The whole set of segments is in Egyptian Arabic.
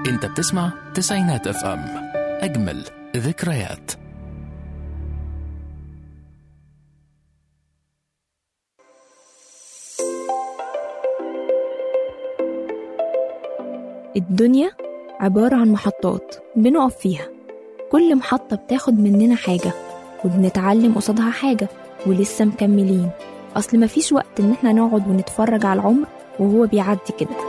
انت بتسمع تسعينات اف ام اجمل ذكريات الدنيا عبارة عن محطات بنقف فيها كل محطة بتاخد مننا حاجة وبنتعلم قصادها حاجة ولسه مكملين أصل مفيش وقت إن احنا نقعد ونتفرج على العمر وهو بيعدي كده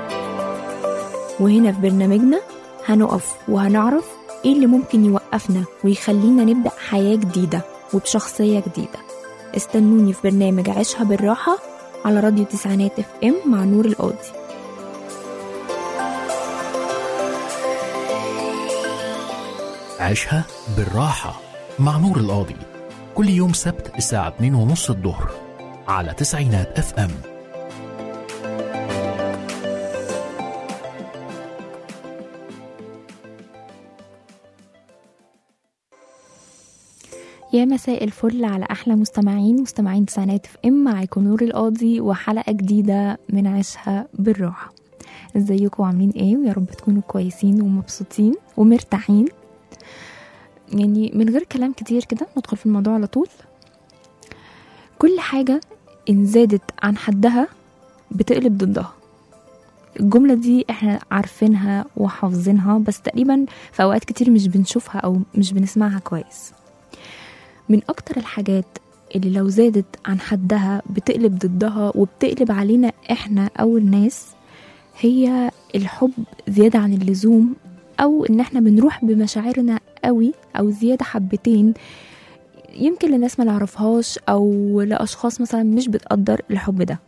وهنا في برنامجنا هنقف وهنعرف ايه اللي ممكن يوقفنا ويخلينا نبدأ حياة جديدة وبشخصية جديدة استنوني في برنامج عيشها بالراحة على راديو تسعينات اف ام مع نور القاضي عيشها بالراحة مع نور القاضي كل يوم سبت الساعة 2 ونص الظهر على تسعينات اف ام يا مساء الفل على احلى مستمعين مستمعين تسعينات في ام معاكم نور القاضي وحلقه جديده من عيشها بالراحه ازيكم عاملين ايه ويا رب تكونوا كويسين ومبسوطين ومرتاحين يعني من غير كلام كتير كده ندخل في الموضوع على طول كل حاجه ان زادت عن حدها بتقلب ضدها الجملة دي احنا عارفينها وحافظينها بس تقريبا في اوقات كتير مش بنشوفها او مش بنسمعها كويس من أكتر الحاجات اللي لو زادت عن حدها بتقلب ضدها وبتقلب علينا إحنا أو الناس هي الحب زيادة عن اللزوم أو إن إحنا بنروح بمشاعرنا قوي أو زيادة حبتين يمكن لناس ما نعرفهاش أو لأشخاص مثلا مش بتقدر الحب ده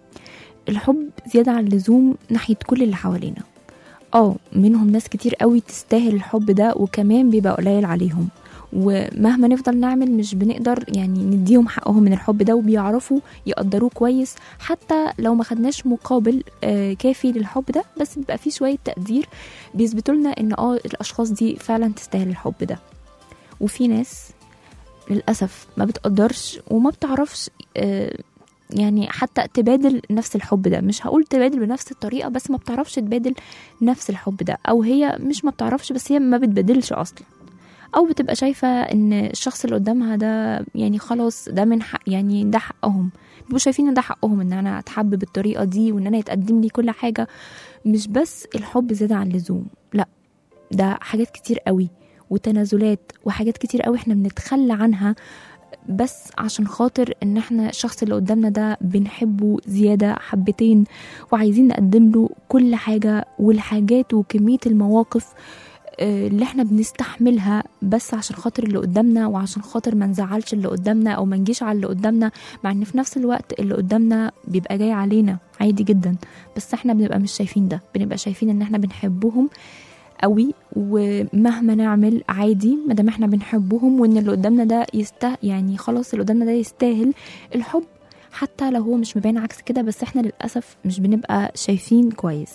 الحب زيادة عن اللزوم ناحية كل اللي حوالينا اه منهم ناس كتير قوي تستاهل الحب ده وكمان بيبقى قليل عليهم ومهما نفضل نعمل مش بنقدر يعني نديهم حقهم من الحب ده وبيعرفوا يقدروه كويس حتى لو ما خدناش مقابل آه كافي للحب ده بس بيبقى فيه شوية تقدير بيثبتوا لنا ان اه الاشخاص دي فعلا تستاهل الحب ده وفي ناس للأسف ما بتقدرش وما بتعرفش آه يعني حتى تبادل نفس الحب ده مش هقول تبادل بنفس الطريقة بس ما بتعرفش تبادل نفس الحب ده او هي مش ما بتعرفش بس هي ما بتبادلش اصلا او بتبقى شايفه ان الشخص اللي قدامها ده يعني خلاص ده من حق يعني ده حقهم بيبقوا شايفين ان ده حقهم ان انا اتحب بالطريقه دي وان انا يتقدم لي كل حاجه مش بس الحب زياده عن اللزوم لا ده حاجات كتير قوي وتنازلات وحاجات كتير قوي احنا بنتخلى عنها بس عشان خاطر ان احنا الشخص اللي قدامنا ده بنحبه زيادة حبتين وعايزين نقدم له كل حاجة والحاجات وكمية المواقف اللي احنا بنستحملها بس عشان خاطر اللي قدامنا وعشان خاطر ما نزعلش اللي قدامنا او ما نجيش على اللي قدامنا مع ان في نفس الوقت اللي قدامنا بيبقى جاي علينا عادي جدا بس احنا بنبقى مش شايفين ده بنبقى شايفين ان احنا بنحبهم قوي ومهما نعمل عادي ما دام احنا بنحبهم وان اللي قدامنا ده يسته يعني خلاص اللي قدامنا ده يستاهل الحب حتى لو هو مش مبين عكس كده بس احنا للاسف مش بنبقى شايفين كويس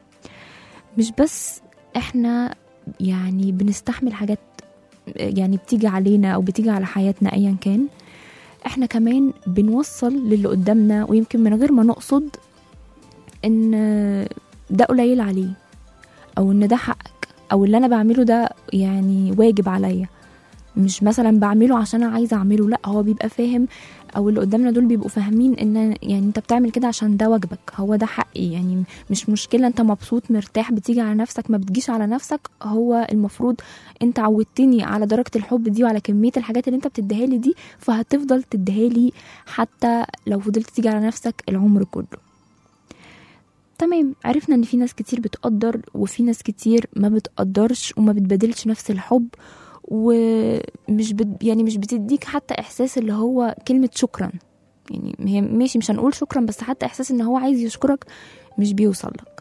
مش بس احنا يعني بنستحمل حاجات يعني بتيجي علينا او بتيجي على حياتنا ايا كان احنا كمان بنوصل للي قدامنا ويمكن من غير ما نقصد ان ده قليل عليه او ان ده حقك او اللي انا بعمله ده يعني واجب عليا مش مثلا بعمله عشان انا عايزه اعمله لا هو بيبقى فاهم او اللي قدامنا دول بيبقوا فاهمين ان يعني انت بتعمل كده عشان ده واجبك هو ده حقي يعني مش مشكله انت مبسوط مرتاح بتيجي على نفسك ما بتجيش على نفسك هو المفروض انت عودتني على درجه الحب دي وعلى كميه الحاجات اللي انت بتديها لي دي فهتفضل تديها لي حتى لو فضلت تيجي على نفسك العمر كله تمام عرفنا ان في ناس كتير بتقدر وفي ناس كتير ما بتقدرش وما بتبادلش نفس الحب ومش بت يعني مش بتديك حتى احساس اللي هو كلمه شكرا يعني هي ماشي مش هنقول شكرا بس حتى احساس ان هو عايز يشكرك مش بيوصل لك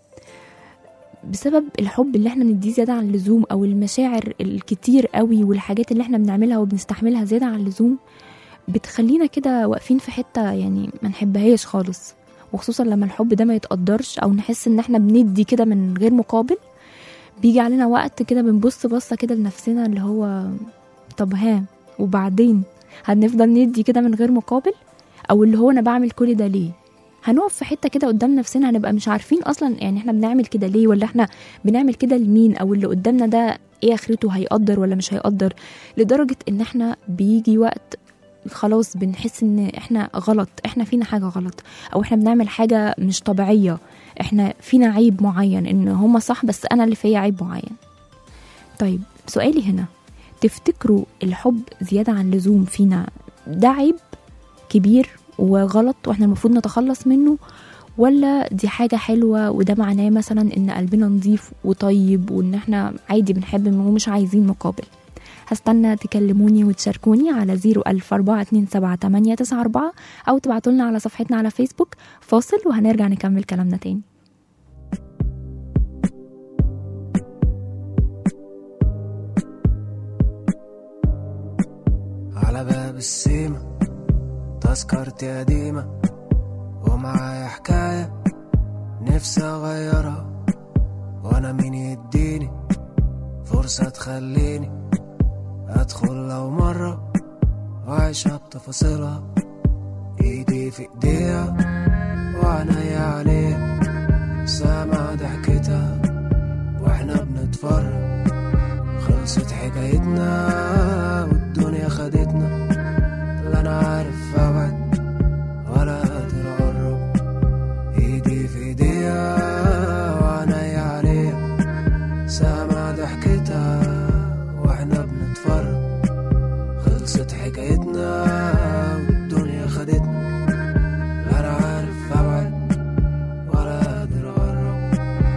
بسبب الحب اللي احنا بنديه زياده عن اللزوم او المشاعر الكتير قوي والحاجات اللي احنا بنعملها وبنستحملها زياده عن اللزوم بتخلينا كده واقفين في حته يعني ما نحبهاش خالص وخصوصا لما الحب ده ما يتقدرش او نحس ان احنا بندي كده من غير مقابل بيجي علينا وقت كده بنبص بصه كده لنفسنا اللي هو طب ها وبعدين هنفضل ندي كده من غير مقابل او اللي هو انا بعمل كل ده ليه هنقف في حته كده قدام نفسنا هنبقى مش عارفين اصلا يعني احنا بنعمل كده ليه ولا احنا بنعمل كده لمين او اللي قدامنا ده ايه اخرته هيقدر ولا مش هيقدر لدرجه ان احنا بيجي وقت خلاص بنحس ان احنا غلط احنا فينا حاجه غلط او احنا بنعمل حاجه مش طبيعيه احنا فينا عيب معين ان هما صح بس انا اللي فيا عيب معين طيب سؤالي هنا تفتكروا الحب زياده عن اللزوم فينا ده عيب كبير وغلط واحنا المفروض نتخلص منه ولا دي حاجة حلوة وده معناه مثلا ان قلبنا نظيف وطيب وان احنا عادي بنحب ومش عايزين مقابل هستنى تكلموني وتشاركوني على 014278994 أو تبعتولنا على صفحتنا على فيسبوك فاصل وهنرجع نكمل كلامنا تاني على باب السيمة تذكرتي قديمة ومعايا حكاية نفسي أغيرها وأنا مين يديني فرصة تخليني أدخل لو مرة وأعيشها بتفاصيلها إيدي في إيديها وعينيا عليها سامع ضحكتها وإحنا بنتفرج خلصت حكايتنا والدنيا خدتنا لا أنا عارف أبعد ولا قادر أقرب إيدي في إيديها وعينيا عليها سامع ضحكتها واحنا بنتفرج خلصت حكايتنا والدنيا خدتنا لا انا عارف ابعد ولا قادر اقرب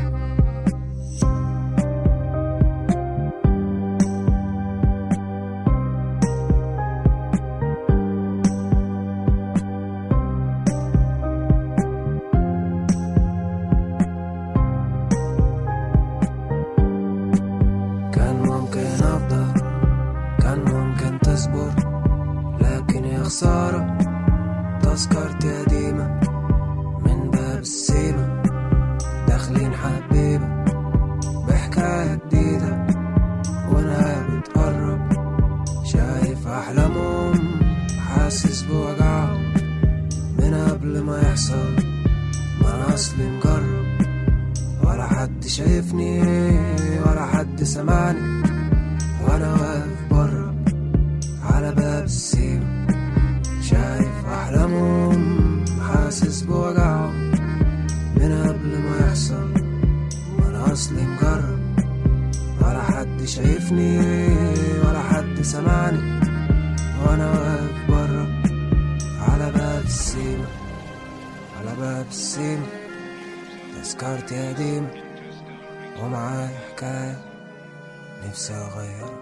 كان ممكن افضل كان ممكن تصبر لكن يا خسارة تذكرتي قديمة من باب السيمة داخلين حبيبة بحكاية جديدة وانا بتقرب شايف احلامهم حاسس بوجعهم من قبل ما يحصل ما انا اصلي مجرب ولا حد شايفني ولا حد سمعني وانا واقف بره على باب السيما شايف احلامهم حاسس بوجعهم من قبل ما يحصل وانا اصلي مجرب ولا حد شايفني ولا حد سمعني وانا واقف بره على باب السيما على باب السيما تذكرتي قديمة ومعايا حكاية نفسي أغيرها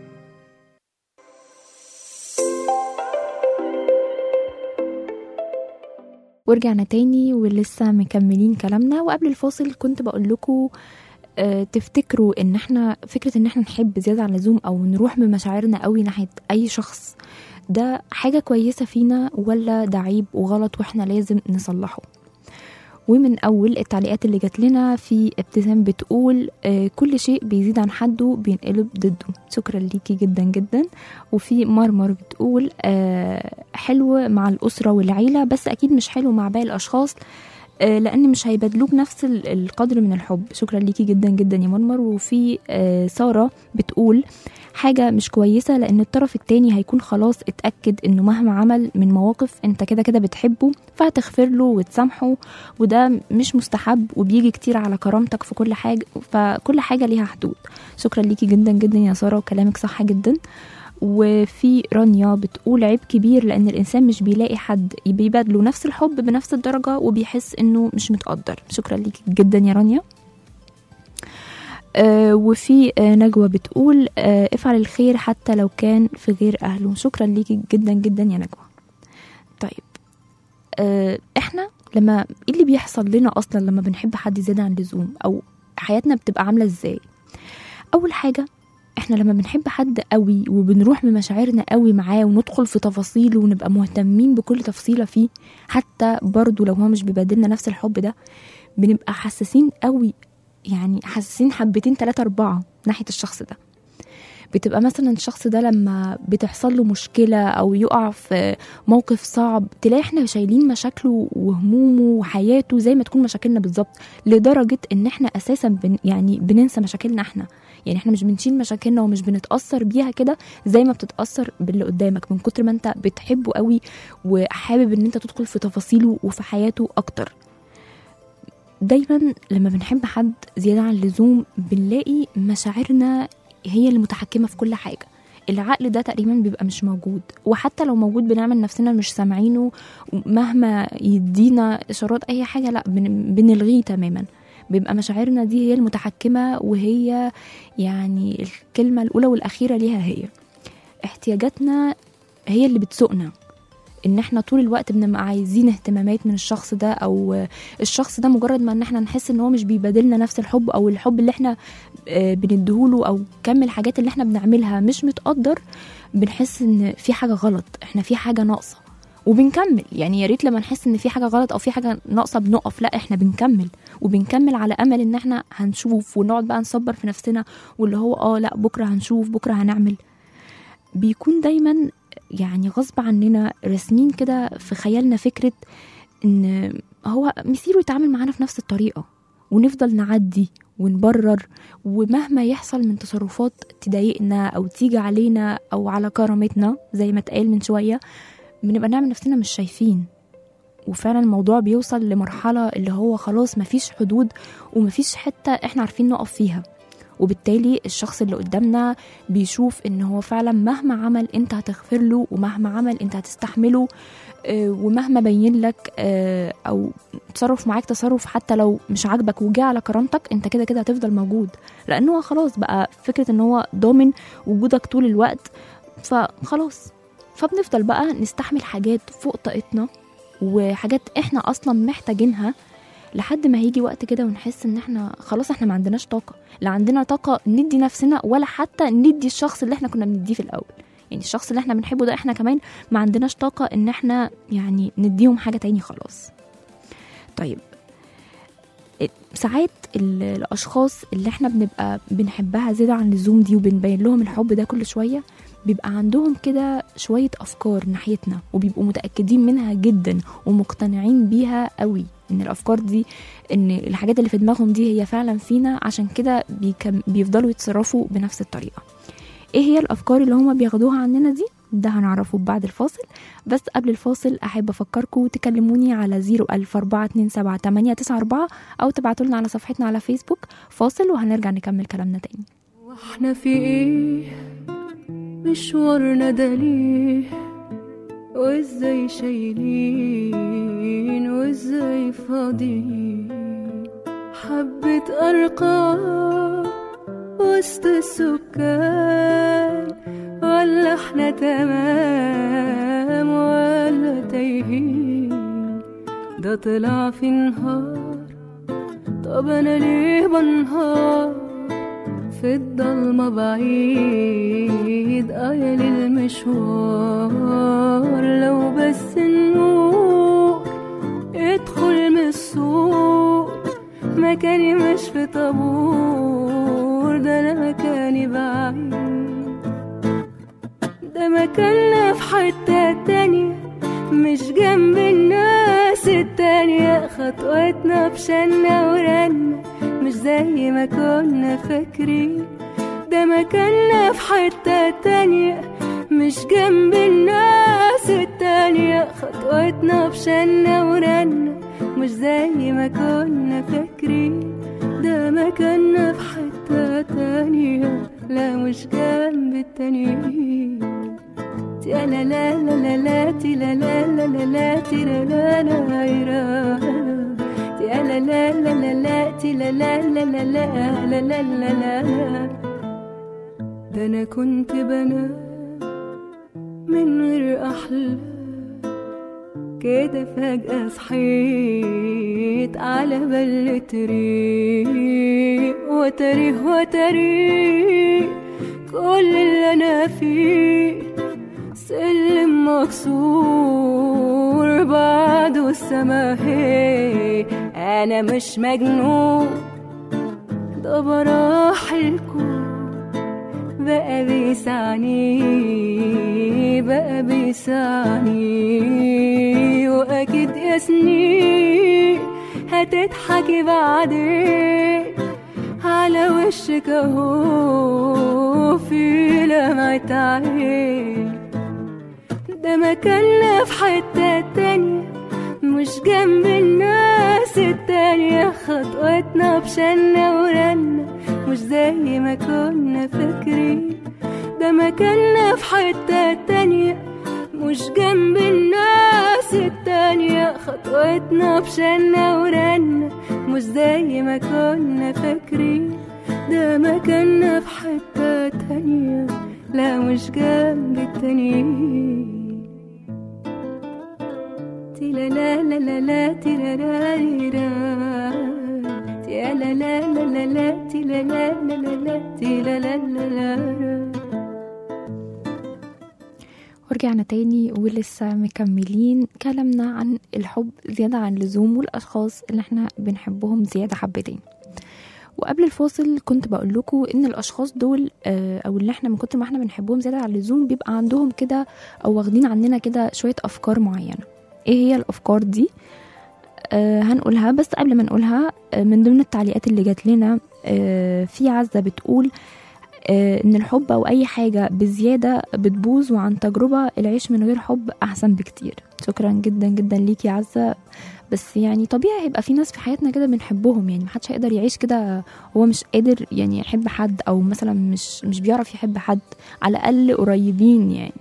ورجعنا تاني ولسه مكملين كلامنا وقبل الفاصل كنت بقول لكم آه، تفتكروا ان احنا فكره ان احنا نحب زياده عن اللزوم او نروح بمشاعرنا قوي ناحيه اي شخص ده حاجه كويسه فينا ولا ده عيب وغلط واحنا لازم نصلحه ومن اول التعليقات اللي جات لنا في ابتسام بتقول آه، كل شيء بيزيد عن حده بينقلب ضده شكرا ليكي جدا جدا وفي مرمر بتقول آه، حلو مع الاسره والعيله بس اكيد مش حلو مع باقي الاشخاص آه، لان مش هيبادلوك نفس ال- القدر من الحب شكرا ليكي جدا جدا يا مرمر وفي آه، ساره بتقول حاجة مش كويسة لأن الطرف التاني هيكون خلاص اتأكد إنه مهما عمل من مواقف أنت كده كده بتحبه فهتغفر له وتسامحه وده مش مستحب وبيجي كتير على كرامتك في كل حاجة فكل حاجة ليها حدود شكرا ليكي جدا جدا يا سارة وكلامك صح جدا وفي رانيا بتقول عيب كبير لأن الإنسان مش بيلاقي حد بيبادله نفس الحب بنفس الدرجة وبيحس إنه مش متقدر شكرا ليكي جدا يا رانيا آه وفي آه نجوى بتقول آه افعل الخير حتى لو كان في غير أهله شكرا ليكي جدا جدا يا نجوى طيب آه احنا لما ايه اللي بيحصل لنا اصلا لما بنحب حد زيادة عن اللزوم او حياتنا بتبقى عاملة ازاي اول حاجة احنا لما بنحب حد قوي وبنروح بمشاعرنا قوي معاه وندخل في تفاصيله ونبقى مهتمين بكل تفصيلة فيه حتى برضو لو هو مش بيبادلنا نفس الحب ده بنبقى حساسين قوي يعني حساسين حبتين تلاتة أربعة ناحية الشخص ده بتبقى مثلا الشخص ده لما بتحصل له مشكلة أو يقع في موقف صعب تلاقي احنا شايلين مشاكله وهمومه وحياته زي ما تكون مشاكلنا بالظبط لدرجة ان احنا أساسا بن يعني بننسى مشاكلنا احنا يعني احنا مش بنشيل مشاكلنا ومش بنتأثر بيها كده زي ما بتتأثر باللي قدامك من كتر ما انت بتحبه قوي وحابب ان انت تدخل في تفاصيله وفي حياته أكتر دايما لما بنحب حد زيادة عن اللزوم بنلاقي مشاعرنا هي المتحكمة في كل حاجة العقل ده تقريبا بيبقى مش موجود وحتى لو موجود بنعمل نفسنا مش سامعينه مهما يدينا اشارات اي حاجه لا بن- بنلغيه تماما بيبقى مشاعرنا دي هي المتحكمه وهي يعني الكلمه الاولى والاخيره ليها هي احتياجاتنا هي اللي بتسوقنا ان احنا طول الوقت بنبقى عايزين اهتمامات من الشخص ده او الشخص ده مجرد ما ان احنا نحس ان هو مش بيبادلنا نفس الحب او الحب اللي احنا آه، بنديهوله او كم الحاجات اللي احنا بنعملها مش متقدر بنحس ان في حاجه غلط احنا في حاجه ناقصه وبنكمل يعني يا ريت لما نحس ان في حاجه غلط او في حاجه ناقصه بنقف لا احنا بنكمل وبنكمل على امل ان احنا هنشوف ونقعد بقى نصبر في نفسنا واللي هو اه لا بكره هنشوف بكره هنعمل بيكون دايما يعني غصب عننا راسمين كده في خيالنا فكره ان هو مصيره يتعامل معانا في نفس الطريقه ونفضل نعدي ونبرر ومهما يحصل من تصرفات تضايقنا او تيجي علينا او على كرامتنا زي ما اتقال من شويه بنبقى نعمل نفسنا مش شايفين وفعلا الموضوع بيوصل لمرحلة اللي هو خلاص مفيش حدود ومفيش حتة احنا عارفين نقف فيها وبالتالي الشخص اللي قدامنا بيشوف ان هو فعلا مهما عمل انت هتغفر له ومهما عمل انت هتستحمله آه، ومهما بين لك آه، او تصرف معاك تصرف حتى لو مش عاجبك وجه على كرامتك انت كده كده هتفضل موجود لان هو خلاص بقى فكره ان هو ضامن وجودك طول الوقت فخلاص فبنفضل بقى نستحمل حاجات فوق طاقتنا وحاجات احنا اصلا محتاجينها لحد ما هيجي وقت كده ونحس ان احنا خلاص احنا ما عندناش طاقه لا عندنا طاقه ندي نفسنا ولا حتى ندي الشخص اللي احنا كنا بنديه في الاول يعني الشخص اللي احنا بنحبه ده احنا كمان ما عندناش طاقه ان احنا يعني نديهم حاجه تاني خلاص طيب ساعات ال- الاشخاص اللي احنا بنبقى بنحبها زيادة عن اللزوم دي وبنبين لهم الحب ده كل شويه بيبقى عندهم كده شويه افكار ناحيتنا وبيبقوا متاكدين منها جدا ومقتنعين بيها قوي ان الافكار دي ان الحاجات اللي في دماغهم دي هي فعلا فينا عشان كده بيكم بيفضلوا يتصرفوا بنفس الطريقه ايه هي الافكار اللي هما بياخدوها عننا دي ده هنعرفه بعد الفاصل بس قبل الفاصل احب افكركم تكلموني على 004278994 او تبعتوا لنا على صفحتنا على فيسبوك فاصل وهنرجع نكمل كلامنا تاني واحنا في ايه مشوارنا ده ليه وازاي شايلين وازاي فاضيين حبة أرقام وسط السكان ولا احنا تمام ولا تايهين ده طلع في نهار طب انا ليه بنهار في الضلمة بعيد آية للمشوار لو بس النور ادخل من السوق مكاني مش في طابور ده انا مكاني بعيد ده مكاننا في حتة تانية مش جنب الناس التانية خطوتنا بشنا ورنا مش زي ما كنا فاكرين ده مكاننا في حتة تانية مش جنب الناس التانية خطوتنا بشنا ورنا مش زي ما كنا فاكرين ده مكاننا في حتة تانية لا مش جنب التانيين يا لا لا لا لا لا تي لا لا لا لا لا تي لا لا لا لا يا لا لا لا لا لا تي لا لا لا لا لا لا لا لا لا ده انا كنت بنام من غير احلام كده فجأة صحيت على بل طريق وتاريخ وتاريخ كل اللي انا فيه سلم مكسور بعده السما هي انا مش مجنون ده براح الكون بقى بيسعني بقى بيسعني واكيد يا سنين هتضحكي بعدين على وشك اهو في لمعة عين ده مكاننا في حتة تانية مش جنب الناس التانية خطوتنا بشنا ورنا مش زي ما كنا فاكرين ده مكاننا في حتة تانية مش جنب الناس التانية خطوتنا بشنا ورنا مش زي ما كنا فاكرين ده مكاننا في حتة تانية لا مش جنب التانيين تلا لا لا لا لا تلا لا ليرا تلا لا لا لا لا لا تلا لا لا لا لا تلا لا لا لا ورجعنا تاني ولسه مكملين كلامنا عن الحب زيادة عن اللزوم والأشخاص اللي احنا بنحبهم زيادة حبتين وقبل الفاصل كنت بقول لكم ان الاشخاص دول آه، او اللي احنا من كتر ما احنا بنحبهم زياده عن اللزوم بيبقى عندهم كده او واخدين عننا كده شويه افكار معينه ايه هي الافكار دي آه هنقولها بس قبل ما نقولها آه من ضمن التعليقات اللي جات لنا آه في عزه بتقول آه ان الحب او اي حاجه بزياده بتبوظ وعن تجربه العيش من غير حب احسن بكتير شكرا جدا جدا ليكي يا عزه بس يعني طبيعي هيبقى في ناس في حياتنا كده بنحبهم يعني محدش هيقدر يعيش كده هو مش قادر يعني يحب حد او مثلا مش مش بيعرف يحب حد على الاقل قريبين يعني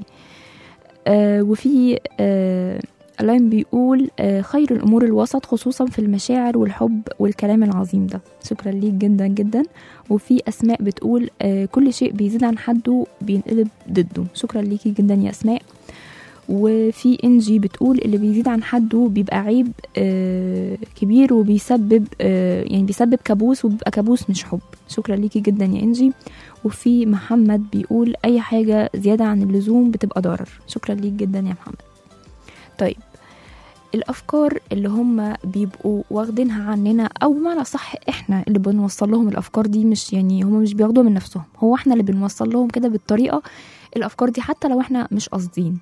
آه وفي آه لاين بيقول آه خير الامور الوسط خصوصا في المشاعر والحب والكلام العظيم ده شكرا ليك جدا جدا وفي اسماء بتقول آه كل شيء بيزيد عن حده بينقلب ضده شكرا ليكي جدا يا اسماء وفي انجي بتقول اللي بيزيد عن حده بيبقى عيب آه كبير وبيسبب آه يعني بيسبب كابوس وبيبقى كابوس مش حب شكرا ليكي جدا يا انجي وفي محمد بيقول اي حاجه زياده عن اللزوم بتبقى ضرر شكرا ليك جدا يا محمد طيب الافكار اللي هم بيبقوا واخدينها عننا او بمعنى صح احنا اللي بنوصل لهم الافكار دي مش يعني هم مش بياخدوها من نفسهم هو احنا اللي بنوصل لهم كده بالطريقه الافكار دي حتى لو احنا مش قاصدين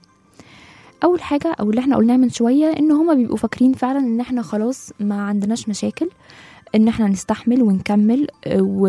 اول حاجه او اللي احنا قلناه من شويه ان هما بيبقوا فاكرين فعلا ان احنا خلاص ما عندناش مشاكل ان احنا نستحمل ونكمل آه، و...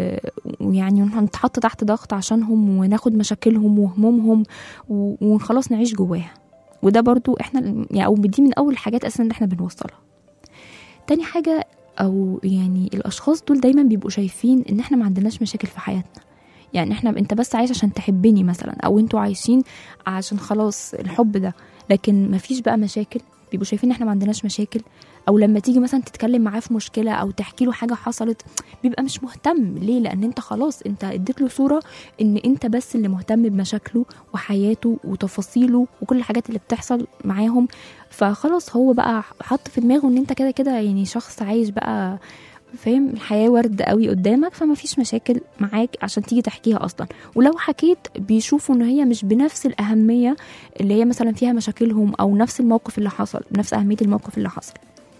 ويعني نتحط تحت ضغط عشانهم وناخد مشاكلهم وهمومهم و... وخلاص نعيش جواها وده برضو احنا يعني او دي من اول الحاجات اساسا اللي احنا بنوصلها تاني حاجه او يعني الاشخاص دول دايما بيبقوا شايفين ان احنا ما عندناش مشاكل في حياتنا يعني احنا انت بس عايش عشان تحبني مثلا او انتوا عايشين عشان خلاص الحب ده لكن مفيش بقى مشاكل بيبقوا شايفين ان احنا ما عندناش مشاكل او لما تيجي مثلا تتكلم معاه في مشكله او تحكي له حاجه حصلت بيبقى مش مهتم ليه لان انت خلاص انت اديت له صوره ان انت بس اللي مهتم بمشاكله وحياته وتفاصيله وكل الحاجات اللي بتحصل معاهم فخلاص هو بقى حط في دماغه ان انت كده كده يعني شخص عايش بقى فاهم الحياة ورد قوي قدامك فما فيش مشاكل معاك عشان تيجي تحكيها أصلا ولو حكيت بيشوفوا إن هي مش بنفس الأهمية اللي هي مثلا فيها مشاكلهم أو نفس الموقف اللي حصل نفس أهمية الموقف اللي حصل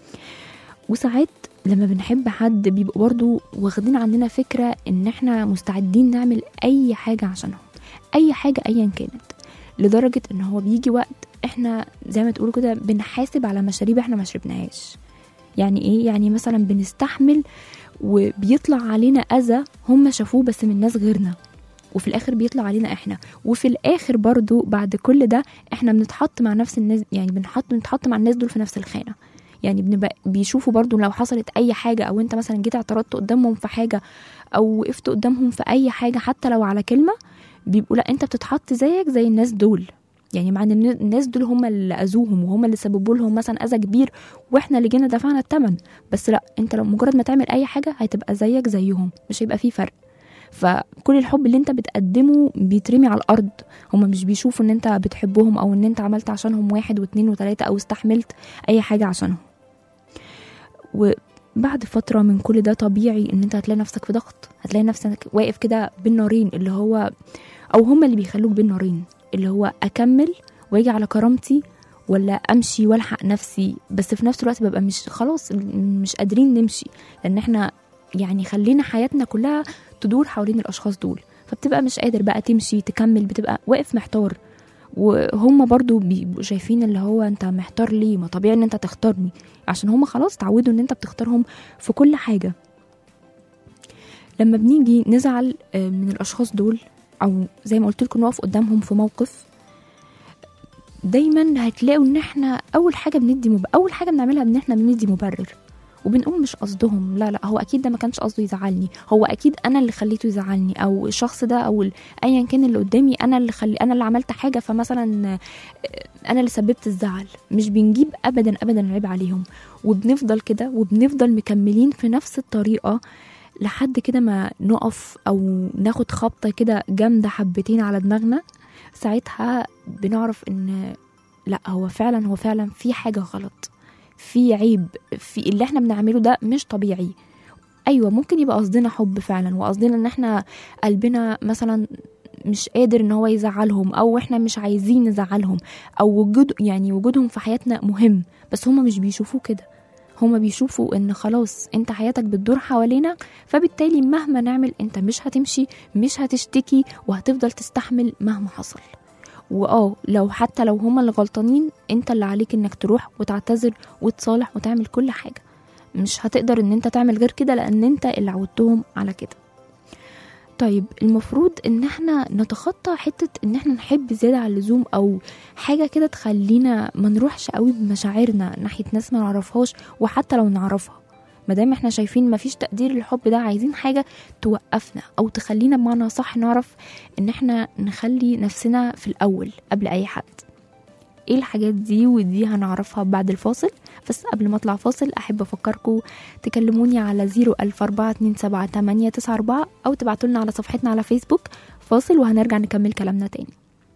وساعات لما بنحب حد بيبقوا برضو واخدين عننا فكرة إن إحنا مستعدين نعمل أي حاجة عشانهم أي حاجة أيا كانت لدرجة إن هو بيجي وقت إحنا زي ما تقولوا كده بنحاسب على مشاريب إحنا ما شربناهاش يعني ايه يعني مثلا بنستحمل وبيطلع علينا اذى هم شافوه بس من ناس غيرنا وفي الاخر بيطلع علينا احنا وفي الاخر برضو بعد كل ده احنا بنتحط مع نفس الناس يعني بنحط بنتحط مع الناس دول في نفس الخانه يعني بنبقى بيشوفوا برضو لو حصلت اي حاجه او انت مثلا جيت اعترضت قدامهم في حاجه او وقفت قدامهم في اي حاجه حتى لو على كلمه بيبقوا لا انت بتتحط زيك زي الناس دول يعني مع ان الناس دول هم اللي اذوهم وهم اللي سببوا لهم مثلا اذى كبير واحنا اللي جينا دفعنا الثمن بس لا انت لو مجرد ما تعمل اي حاجه هتبقى زيك زيهم مش هيبقى فيه فرق فكل الحب اللي انت بتقدمه بيترمي على الارض هم مش بيشوفوا ان انت بتحبهم او ان انت عملت عشانهم واحد واثنين وثلاثه او استحملت اي حاجه عشانهم وبعد فترة من كل ده طبيعي ان انت هتلاقي نفسك في ضغط هتلاقي نفسك واقف كده بين نارين اللي هو او هم اللي بيخلوك بين نارين اللي هو اكمل واجي على كرامتي ولا امشي والحق نفسي بس في نفس الوقت ببقى مش خلاص مش قادرين نمشي لان احنا يعني خلينا حياتنا كلها تدور حوالين الاشخاص دول فبتبقى مش قادر بقى تمشي تكمل بتبقى واقف محتار وهم برضو بيبقوا شايفين اللي هو انت محتار ليه ما طبيعي ان انت تختارني عشان هم خلاص اتعودوا ان انت بتختارهم في كل حاجة لما بنيجي نزعل آه، من الاشخاص دول او زي ما قلت لكم نقف قدامهم في موقف دايما هتلاقوا ان احنا اول حاجه بندي مب... اول حاجه بنعملها ان احنا بندي مبرر وبنقول مش قصدهم لا لا هو اكيد ده ما كانش قصده يزعلني هو اكيد انا اللي خليته يزعلني او الشخص ده او ال- ايا كان اللي قدامي انا اللي خلي انا اللي عملت حاجه فمثلا آه، انا اللي سببت الزعل مش بنجيب ابدا ابدا العيب عليهم وبنفضل كده وبنفضل مكملين في نفس الطريقه لحد كده ما نقف او ناخد خبطه كده جامده حبتين على دماغنا ساعتها بنعرف ان لا هو فعلا هو فعلا في حاجه غلط في عيب في اللي احنا بنعمله ده مش طبيعي ايوه ممكن يبقى قصدنا حب فعلا وقصدنا ان احنا قلبنا مثلا مش قادر ان هو يزعلهم او احنا مش عايزين نزعلهم او وجود يعني وجودهم في حياتنا مهم بس هما مش بيشوفوه كده هما بيشوفوا ان خلاص انت حياتك بتدور حوالينا فبالتالي مهما نعمل انت مش هتمشي مش هتشتكي وهتفضل تستحمل مهما حصل واه لو حتى لو هما اللي غلطانين انت اللي عليك انك تروح وتعتذر وتصالح وتعمل كل حاجة مش هتقدر ان انت تعمل غير كده لان انت اللي عودتهم على كده طيب المفروض ان احنا نتخطى حتة ان احنا نحب زيادة عن اللزوم او حاجة كده تخلينا ما نروحش قوي بمشاعرنا ناحية ناس ما نعرفهاش وحتى لو نعرفها مادام احنا شايفين مفيش تقدير للحب ده عايزين حاجة توقفنا او تخلينا بمعنى صح نعرف ان احنا نخلي نفسنا في الاول قبل اي حد ايه الحاجات دي ودي هنعرفها بعد الفاصل بس قبل ما اطلع فاصل احب افكركم تكلموني على 004278994 او تبعتولنا على صفحتنا على فيسبوك فاصل وهنرجع نكمل كلامنا تاني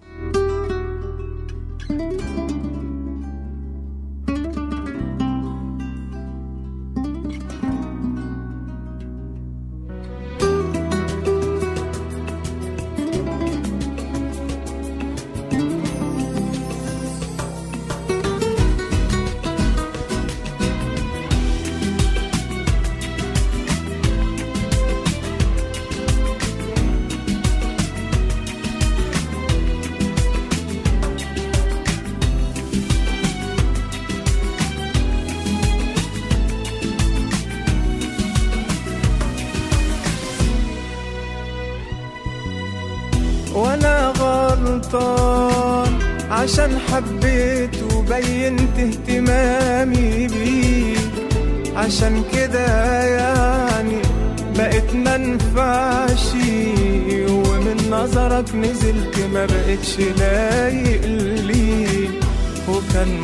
وانا غلطان عشان حبيت وبينت اهتمامي بيك عشان كده يعني بقيت منفعش ومن نظرك نزلت ما بقتش لايق ليك وكان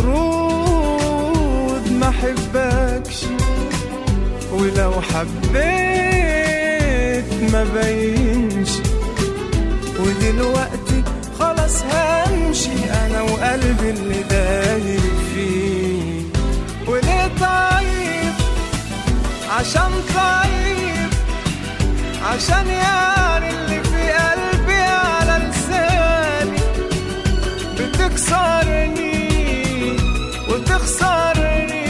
مفروض ما احبكش ولو حبيت ما بينش ودلوقتي خلاص همشي انا وقلبي اللي دايب فيه وليه طيب عشان طيب عشان يعني اللي في قلبي على لساني بتكسرني وتخسرني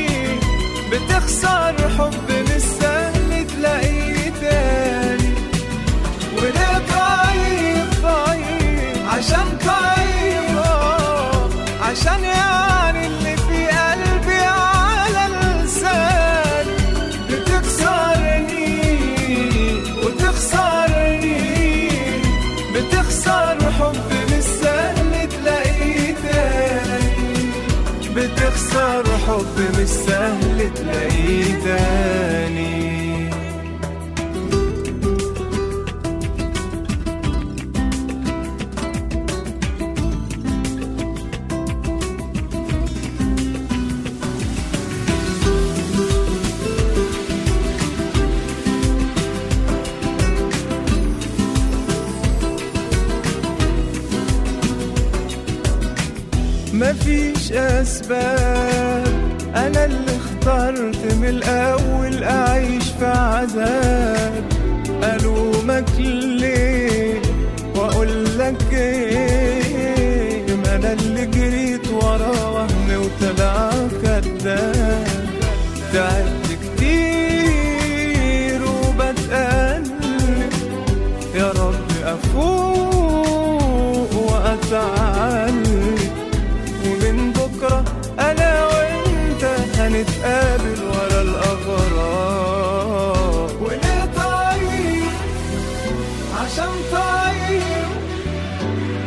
بتخسر حب مش سهل تلاقيه تاني وليه طيب طيب عشان طيب آه، عشان يعني اللي في قلبي على لساني بتكسرني وتخسرني بتخسر حب مش سهل تلاقيه تاني بتخسر حب مش سهل تلاقيه تاني مفيش أسباب أنا اللي اخترت من الأول أعيش في عذاب ألومك ليه وأقول لك إيه ما أنا اللي جريت ورا وهم وطلع كداب تعبت كتير وبتقلب يا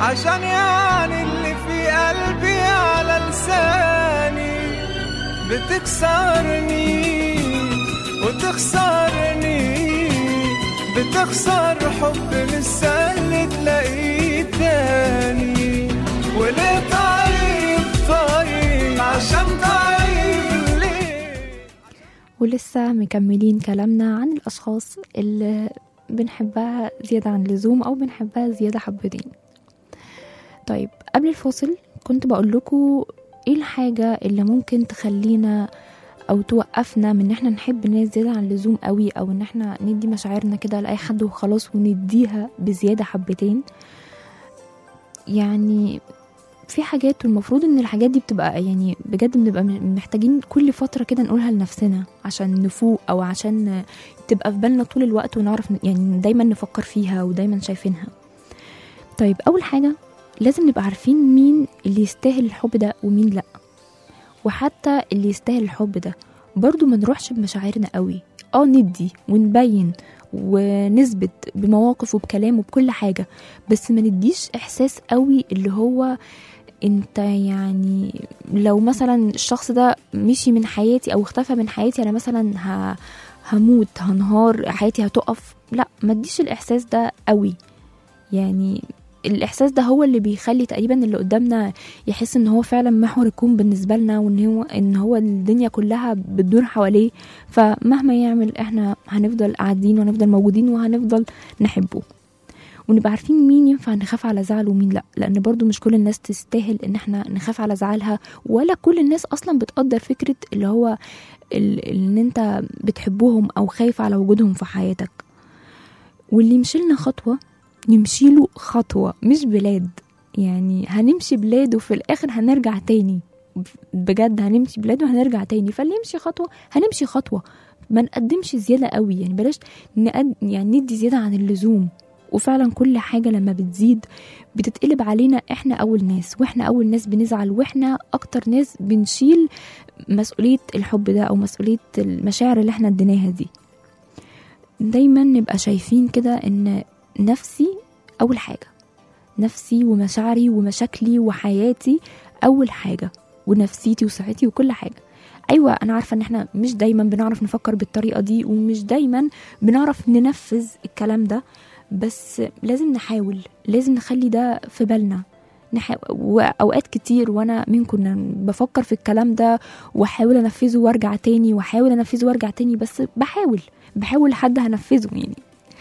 عشان يعني اللي في قلبي على لساني بتكسرني وتخسرني بتخسر حب مش سهل تلاقيه تاني وليه طيب طيب عشان طيب ليه ولسه مكملين كلامنا عن الأشخاص اللي بنحبها زيادة عن اللزوم أو بنحبها زيادة حبتين طيب قبل الفاصل كنت بقول لكم ايه الحاجة اللي ممكن تخلينا او توقفنا من ان احنا نحب الناس زيادة عن اللزوم قوي او ان احنا ندي مشاعرنا كده لاي حد وخلاص ونديها بزيادة حبتين يعني في حاجات والمفروض ان الحاجات دي بتبقى يعني بجد بنبقى محتاجين كل فترة كده نقولها لنفسنا عشان نفوق او عشان تبقى في بالنا طول الوقت ونعرف ن- يعني دايما نفكر فيها ودايما شايفينها طيب اول حاجة لازم نبقى عارفين مين اللي يستاهل الحب ده ومين لا وحتى اللي يستاهل الحب ده برضو ما نروحش بمشاعرنا قوي اه ندي ونبين ونثبت بمواقف وبكلام وبكل حاجة بس ما نديش احساس قوي اللي هو انت يعني لو مثلا الشخص ده مشي من حياتي او اختفى من حياتي انا مثلا ه... هموت هنهار حياتي هتقف لا ما تديش الاحساس ده قوي يعني الاحساس ده هو اللي بيخلي تقريبا اللي قدامنا يحس ان هو فعلا محور الكون بالنسبه لنا وان هو ان هو الدنيا كلها بتدور حواليه فمهما يعمل احنا هنفضل قاعدين وهنفضل موجودين وهنفضل نحبه ونبقى عارفين مين ينفع نخاف على زعله ومين لا لان برضو مش كل الناس تستاهل ان احنا نخاف على زعلها ولا كل الناس اصلا بتقدر فكره اللي هو ال- ان انت بتحبهم او خايف على وجودهم في حياتك واللي يمشيلنا خطوه نمشيله خطوه مش بلاد يعني هنمشي بلاد وفي الاخر هنرجع تاني بجد هنمشي بلاد وهنرجع تاني فاللي يمشي خطوه هنمشي خطوه ما نقدمش زياده قوي يعني بلاش نقد يعني ندي زياده عن اللزوم وفعلا كل حاجة لما بتزيد بتتقلب علينا احنا أول ناس واحنا أول ناس بنزعل واحنا أكتر ناس بنشيل مسؤولية الحب ده أو مسؤولية المشاعر اللي احنا اديناها دي دايما نبقى شايفين كده ان نفسي أول حاجة نفسي ومشاعري ومشاكلي وحياتي أول حاجة ونفسيتي وصحتي وكل حاجة أيوة أنا عارفة إن إحنا مش دايما بنعرف نفكر بالطريقة دي ومش دايما بنعرف ننفذ الكلام ده بس لازم نحاول لازم نخلي ده في بالنا نحاول واوقات كتير وانا من كنا بفكر في الكلام ده واحاول انفذه وارجع تاني واحاول انفذه وارجع تاني بس بحاول بحاول لحد هنفذه يعني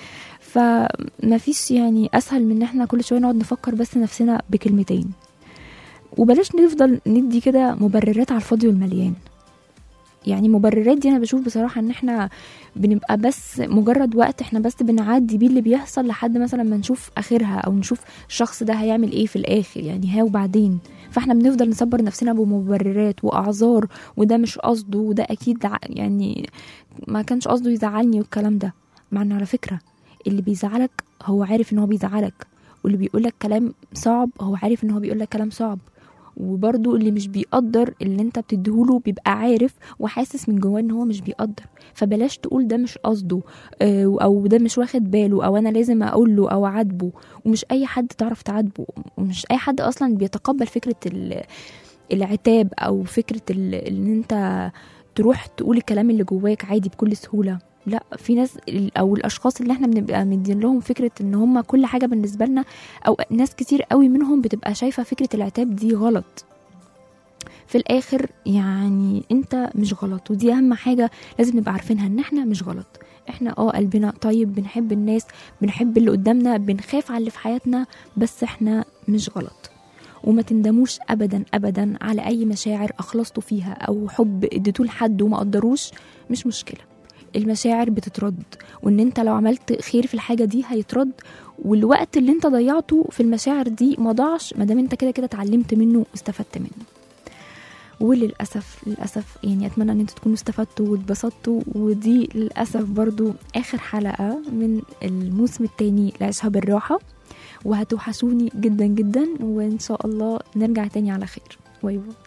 فما فيش يعني اسهل من ان احنا كل شويه نقعد نفكر بس نفسنا بكلمتين وبلاش نفضل ندي كده مبررات على الفاضي والمليان يعني مبررات دي انا بشوف بصراحه ان احنا بنبقى بس مجرد وقت احنا بس بنعدي بيه اللي بيحصل لحد مثلا ما نشوف اخرها او نشوف الشخص ده هيعمل ايه في الاخر يعني ها وبعدين فاحنا بنفضل نصبر نفسنا بمبررات واعذار وده مش قصده وده اكيد ع- يعني ما كانش قصده يزعلني والكلام ده مع ان على فكره اللي بيزعلك هو عارف ان هو بيزعلك واللي بيقولك كلام صعب هو عارف ان هو بيقولك كلام صعب وبرضو اللي مش بيقدر اللي انت بتديهوله بيبقى عارف وحاسس من جواه ان هو مش بيقدر فبلاش تقول ده مش قصده آه، او ده مش واخد باله او انا لازم اقول له او اعاتبه ومش اي حد تعرف تعاتبه ومش اي حد اصلا بيتقبل فكره ال- العتاب او فكره ال- ان انت تروح تقول الكلام اللي جواك عادي بكل سهوله لا في ناس ال- او الاشخاص اللي احنا بنبقى مدين لهم فكره ان هم كل حاجه بالنسبه لنا او ناس كتير قوي منهم بتبقى شايفه فكره العتاب دي غلط في الاخر يعني انت مش غلط ودي اهم حاجه لازم نبقى عارفينها ان احنا مش غلط احنا اه قلبنا طيب بنحب الناس بنحب اللي قدامنا بنخاف على اللي في حياتنا بس احنا مش غلط وما تندموش ابدا ابدا على اي مشاعر اخلصتوا فيها او حب اديتوه لحد وما قدروش مش مشكله المشاعر بتترد وان انت لو عملت خير في الحاجه دي هيترد والوقت اللي انت ضيعته في المشاعر دي ما ضاعش ما دام انت كده كده اتعلمت منه واستفدت منه وللاسف للاسف يعني اتمنى ان انتوا تكونوا استفدتوا واتبسطتوا ودي للاسف برضو اخر حلقه من الموسم الثاني لعيشها بالراحه وهتوحشوني جدا جدا وان شاء الله نرجع تاني على خير باي باي